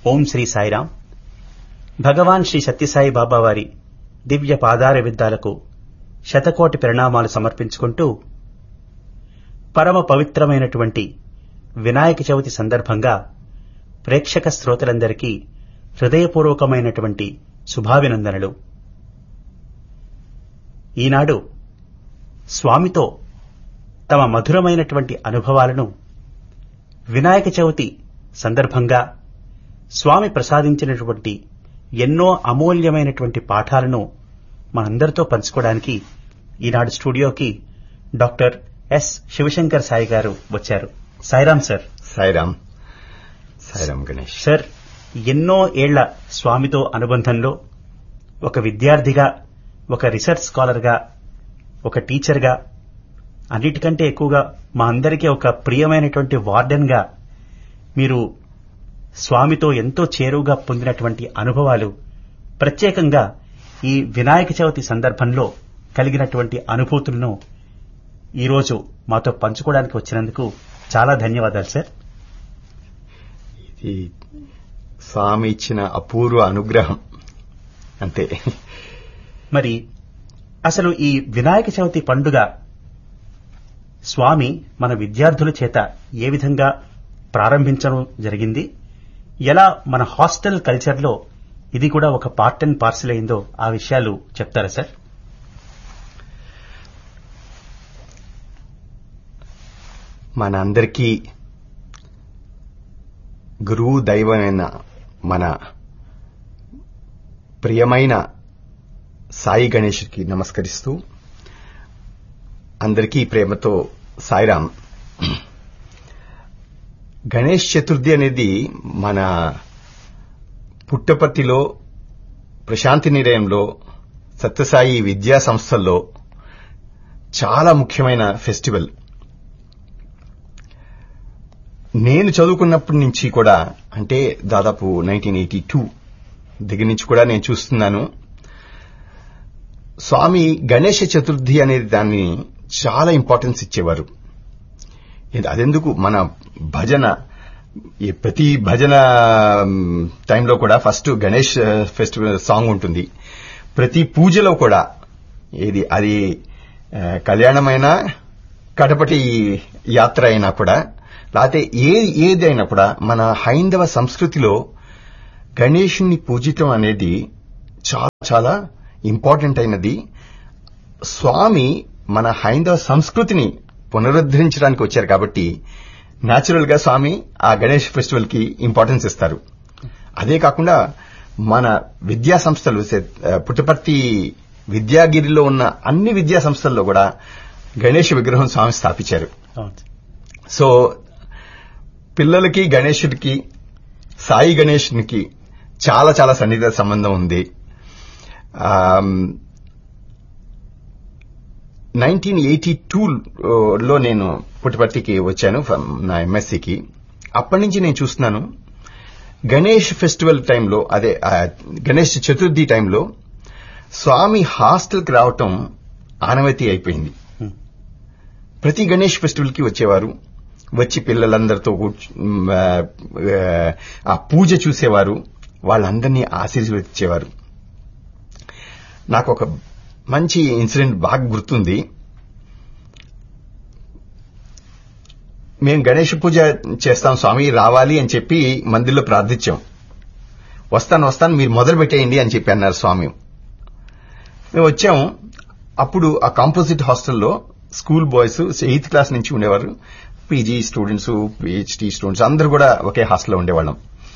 ఓం శ్రీ సాయిరాం భగవాన్ శ్రీ సత్యసాయి బాబా వారి దివ్య పాదార విద్దాలకు శతకోటి ప్రణామాలు సమర్పించుకుంటూ పరమ పవిత్రమైనటువంటి వినాయక చవితి సందర్భంగా ప్రేక్షక శ్రోతలందరికీ హృదయపూర్వకమైనటువంటి శుభాభినందనలు ఈనాడు స్వామితో తమ మధురమైనటువంటి అనుభవాలను వినాయక చవితి సందర్భంగా స్వామి ప్రసాదించినటువంటి ఎన్నో అమూల్యమైనటువంటి పాఠాలను మనందరితో పంచుకోవడానికి ఈనాడు స్టూడియోకి డాక్టర్ ఎస్ శివశంకర్ సాయి గారు వచ్చారు సాయిరాం సార్ సాయిరామ్ సాయిరామ్ గణేష్ సార్ ఎన్నో ఏళ్ల స్వామితో అనుబంధంలో ఒక విద్యార్థిగా ఒక రీసెర్చ్ స్కాలర్గా ఒక టీచర్గా అన్నిటికంటే ఎక్కువగా మా అందరికీ ఒక ప్రియమైనటువంటి వార్డెన్గా మీరు స్వామితో ఎంతో చేరువుగా పొందినటువంటి అనుభవాలు ప్రత్యేకంగా ఈ వినాయక చవితి సందర్భంలో కలిగినటువంటి అనుభూతులను ఈరోజు మాతో పంచుకోవడానికి వచ్చినందుకు చాలా ధన్యవాదాలు సార్ ఇది స్వామి ఇచ్చిన అపూర్వ అనుగ్రహం అంతే మరి అసలు ఈ వినాయక చవితి పండుగ స్వామి మన విద్యార్థుల చేత ఏ విధంగా ప్రారంభించడం జరిగింది ఎలా మన హాస్టల్ కల్చర్లో ఇది కూడా ఒక పార్ట్ అండ్ పార్సల్ అయిందో ఆ విషయాలు చెప్తారా సార్ మన అందరికీ గురువు దైవమైన మన ప్రియమైన సాయి గణేష్కి నమస్కరిస్తూ అందరికీ ప్రేమతో సాయిరాం గణేష్ చతుర్థి అనేది మన పుట్టపర్తిలో ప్రశాంతి నిలయంలో సత్యసాయి విద్యా సంస్థల్లో చాలా ముఖ్యమైన ఫెస్టివల్ నేను చదువుకున్నప్పటి నుంచి కూడా అంటే దాదాపు నైన్టీన్ ఎయిటీ టూ దగ్గర నుంచి కూడా నేను చూస్తున్నాను స్వామి గణేష చతుర్థి అనేది దాన్ని చాలా ఇంపార్టెన్స్ ఇచ్చేవారు ఇది- అదెందుకు మన భజన ఈ ప్రతి భజన మ్, టైంలో కూడా ఫస్ట్ గణేష్ ఆ, ఫెస్టివల్ సాంగ్ ఉంటుంది ప్రతి పూజలో కూడా ఏది అది ఆ, కళ్యాణమైనా కడపటి యాత్ర అయినా కూడా లేకపోతే ఏ ఏదైనా కూడా మన హైందవ సంస్కృతిలో గణేషుని పూజించడం అనేది చాలా చాలా ఇంపార్టెంట్ అయినది స్వామి మన హైందవ సంస్కృతిని పునరుద్ధరించడానికి వచ్చారు కాబట్టి న్యాచురల్ గా స్వామి ఆ గణేష్ ఫెస్టివల్ కి ఇంపార్టెన్స్ ఇస్తారు అదే కాకుండా మన విద్యా సంస్థలు సే- ఆ, పుట్టపర్తి విద్యాగిరిలో ఉన్న అన్ని విద్యా సంస్థల్లో కూడా గణేష్ విగ్రహం స్వామి స్థాపించారు అవును. సో పిల్లలకి గణేశుడికి సాయి గణేశునికి చాలా చాలా సన్నిహిత సంబంధం ఉంది నైన్టీన్ ఎయిటీ లో నేను పుట్టపర్తికి వచ్చాను from నా ఎంఎస్సికి అప్పటి నుంచి నేను చూస్తున్నాను గణేష్ ఫెస్టివల్ టైంలో అదే ఆ, గణేష్ చతుర్థి టైంలో స్వామి హాస్టల్కి రావటం ఆనవతి అయిపోయింది Hmm. ప్రతి గణేష్ ఫెస్టివల్ కి వచ్చేవారు వచ్చి పిల్లలందరితో కూర్చు- మ్, ఆ, ఆ పూజ చూసేవారు వాళ్ళందరినీ ఆశీర్వదించేవారు నాకు ఒక మంచి ఇన్సిడెంట్ బాగా గుర్తుంది మేము గణేష్ పూజ చేస్తాం స్వామి రావాలి అని చెప్పి మందిర్లో ప్రార్థించాం వస్తాను వస్తాను మీరు మొదలు పెట్టేయండి అని చెప్పి అన్నారు స్వామి మేము వచ్చాం అప్పుడు ఆ కాంపోజిట్ హాస్టల్లో స్కూల్ బాయ్స్ ఎయిత్ క్లాస్ నుంచి ఉండేవారు పీజీ స్టూడెంట్స్ పిహెచ్డి స్టూడెంట్స్ అందరూ కూడా ఒకే హాస్టల్లో ఉండేవాళ్ళం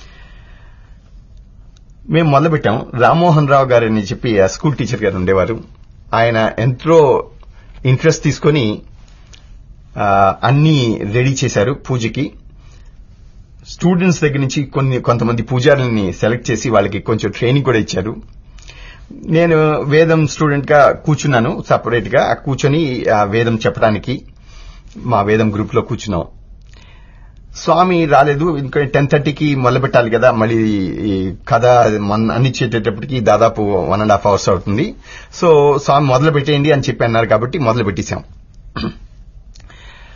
మేము మొదలుపెట్టాం రామ్మోహన్ రావు గారు అని చెప్పి ఆ స్కూల్ టీచర్ గారు ఉండేవారు ఆయన ఎంతో ఇంట్రెస్ట్ తీసుకొని ఆ, అన్ని రెడీ చేశారు పూజకి స్టూడెంట్స్ దగ్గర నుంచి కొన్ని కొంతమంది పూజారుల్ని సెలెక్ట్ చేసి వాళ్ళకి కొంచెం ట్రైనింగ్ కూడా ఇచ్చారు నేను వేదం స్టూడెంట్ గా కూర్చున్నాను సపరేట్ గా కూర్చొని ఆ వేదం చెప్పడానికి మా వేదం గ్రూప్ లో కూర్చున్నాం స్వామి రాలేదు ఇంకా టెన్ థర్టీకి మొదలు పెట్టాలి కదా మళ్ళీ ఈ కథ మన అందించేటప్పటికి దాదాపు వన్ అండ్ హాఫ్ అవర్స్ అవుతుంది సో స్వామి మొదలు పెట్టేయండి అని చెప్పి అన్నారు కాబట్టి మొదలు పెట్టేశాం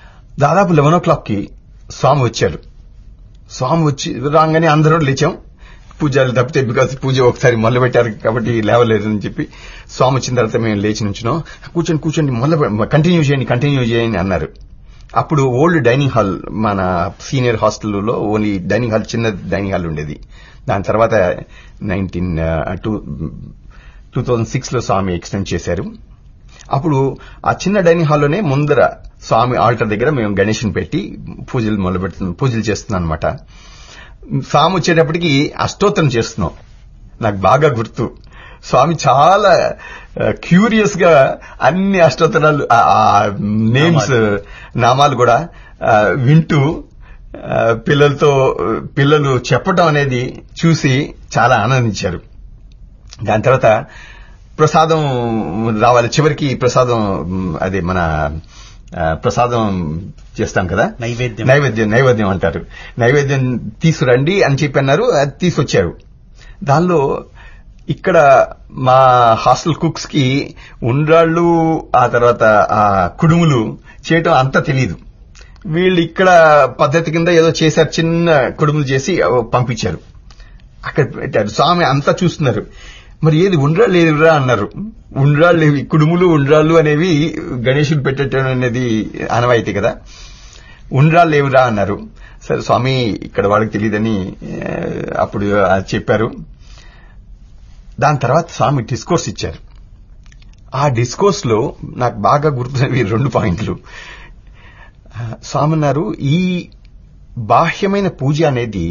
దాదాపు లెవెన్ ఓ క్లాక్ కి స్వామి వచ్చారు స్వామి వచ్చి రాగానే అందరూ లేచాం పూజలు తప్పితే బికాస్ పూజ ఒకసారి మొదలు పెట్టారు కాబట్టి లేవలేదు అని చెప్పి స్వామి వచ్చిన తర్వాత మేము లేచి నుంచున్నాం కూర్చొని కూర్చొని మొదలు కంటిన్యూ చేయండి కంటిన్యూ చేయండి అన్నారు అప్పుడు ఓల్డ్ డైనింగ్ హాల్ మన సీనియర్ హాస్టల్లో ఓన్లీ డైనింగ్ హాల్ చిన్న డైనింగ్ హాల్ ఉండేది దాని తర్వాత nineteen to two thousand six లో స్వామి ఎక్స్టెండ్ చేశారు అప్పుడు ఆ చిన్న డైనింగ్ హాల్లోనే ముందర స్వామి ఆల్టర్ దగ్గర మేము గణేష్ని పెట్టి పూజలు మొదలు పెడుతున్నాం పూజలు చేస్తున్నాం అనమాట స్వామి వచ్చేటప్పటికి అష్టోత్తరం చేస్తున్నాం నాకు బాగా గుర్తు స్వామి చాలా క్యూరియస్ గా అన్ని అష్టోత్తరాలు నేమ్స్ నామాలు కూడా ఆ, వింటూ ఆ, పిల్లలతో పిల్లలు చెప్పడం అనేది చూసి చాలా ఆనందించారు దాని తర్వాత ప్రసాదం రావాలి చివరికి ప్రసాదం మ్, అదే మన ఆ, ప్రసాదం చేస్తాం కదా నైవేద్యం. నైవేద్యం నైవేద్యం అంటారు నైవేద్యం తీసుకురండి అని చెప్పి అన్నారు అది తీసుకొచ్చారు దానిలో ఇక్కడ మా హాస్టల్ కుక్స్ కి ఉండ్రాళ్ళు ఆ తర్వాత ఆ కుడుములు చేయటం అంత తెలియదు వీళ్ళు ఇక్కడ పద్ధతి కింద ఏదో చేశారు చిన్న కుడుములు చేసి అవి పంపించారు అక్కడ పెట్టారు స్వామి అంతా చూస్తున్నారు మరి ఏది ఉండ్రాళ్ళు ఏదిరా అన్నారు ఉండ్రాళ్ళు ఏవి కుడుములు ఉండ్రాళ్ళు అనేవి గణేశుడు పెట్టడం అనేది ఆనవాయితీ కదా ఉండ్రాళ్ళు ఏవిరా అన్నారు సరే స్వామి ఇక్కడ వాళ్ళకి తెలియదని ఆ, అప్పుడు అది చెప్పారు దాని తర్వాత స్వామి డిస్కోర్స్ ఇచ్చారు ఆ డిస్కోర్స్ లో నాకు బాగా గుర్తున్నవి రెండు పాయింట్లు ఆ, స్వామి అన్నారు ఈ బాహ్యమైన పూజ అనేది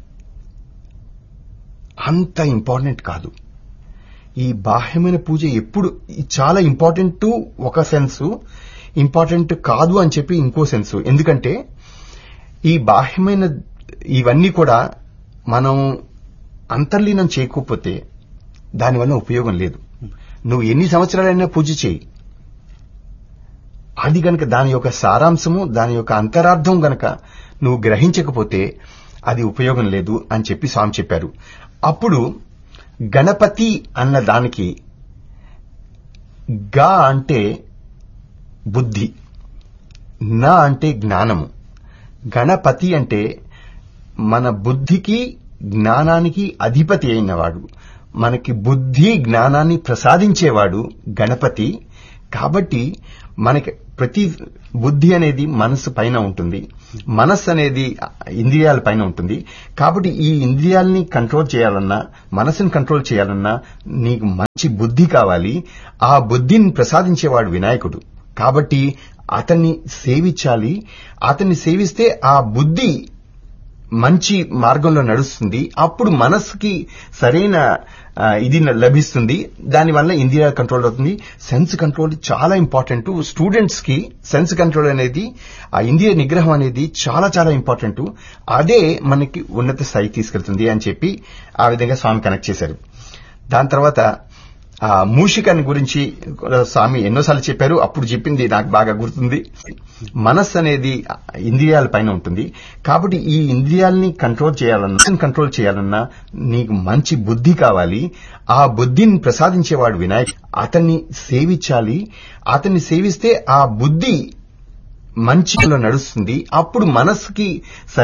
అంత ఇంపార్టెంట్ కాదు ఈ బాహ్యమైన పూజ ఎప్పుడు ఇది చాలా ఇంపార్టెంట్ ఒక సెన్స్ ఇంపార్టెంట్ కాదు అని చెప్పి ఇంకో సెన్స్ ఎందుకంటే ఈ బాహ్యమైన ఇవన్నీ కూడా మనం అంతర్లీనం చేయకపోతే దానివల్ల ఉపయోగం లేదు నువ్వు ఎన్ని సంవత్సరాలైనా పూజ చేయి అది గనక దాని యొక్క సారాంశము దాని యొక్క అంతరార్థం గనక నువ్వు గ్రహించకపోతే అది ఉపయోగం లేదు అని చెప్పి స్వామి చెప్పారు అప్పుడు గణపతి అన్న దానికి గా అంటే బుద్ధి నా అంటే జ్ఞానము గణపతి అంటే మన బుద్ధికి జ్ఞానానికి అధిపతి అయినవాడు మనకి బుద్ధి జ్ఞానాన్ని ప్రసాదించేవాడు గణపతి కాబట్టి మనకి ప్రతి బుద్ధి అనేది మనసు పైన ఉంటుంది మనస్సు అనేది ఇంద్రియాల పైన ఉంటుంది కాబట్టి ఈ ఇంద్రియాలని కంట్రోల్ చేయాలన్నా మనసుని కంట్రోల్ చేయాలన్నా నీకు మంచి బుద్ధి కావాలి ఆ బుద్ధిని ప్రసాదించేవాడు వినాయకుడు కాబట్టి అతన్ని సేవించాలి అతన్ని సేవిస్తే ఆ బుద్ధి మంచి మార్గంలో నడుస్తుంది అప్పుడు మనస్సుకి సరైన ఆ, ఇది లభిస్తుంది దానివల్ల ఇంద్రియ కంట్రోల్ అవుతుంది సెన్స్ కంట్రోల్ చాలా ఇంపార్టెంట్ స్టూడెంట్స్ కి సెన్స్ కంట్రోల్ అనేది ఆ ఇంద్రియ నిగ్రహం అనేది చాలా చాలా ఇంపార్టెంట్ అదే మనకి ఉన్నత స్థాయికి తీసుకెళ్తుంది అని చెప్పి ఆ విధంగా స్వామి కనెక్ట్ చేశారు దాని తర్వాత ఆ మూషికాన్ని గురించి స్వామి ఎన్నోసార్లు చెప్పారు అప్పుడు చెప్పింది నాకు బాగా గుర్తుంది మనస్సు అనేది ఇంద్రియాల పైన ఉంటుంది కాబట్టి ఈ ఇంద్రియాలని కంట్రోల్ చేయాలన్నా కంట్రోల్ చేయాలన్నా నీకు మంచి బుద్ధి కావాలి ఆ బుద్ధిని ప్రసాదించేవాడు వినాయక్ అతన్ని సేవించాలి అతన్ని సేవిస్తే ఆ బుద్ధి మంచిలో నడుస్తుంది అప్పుడు మనస్సుకి సరైన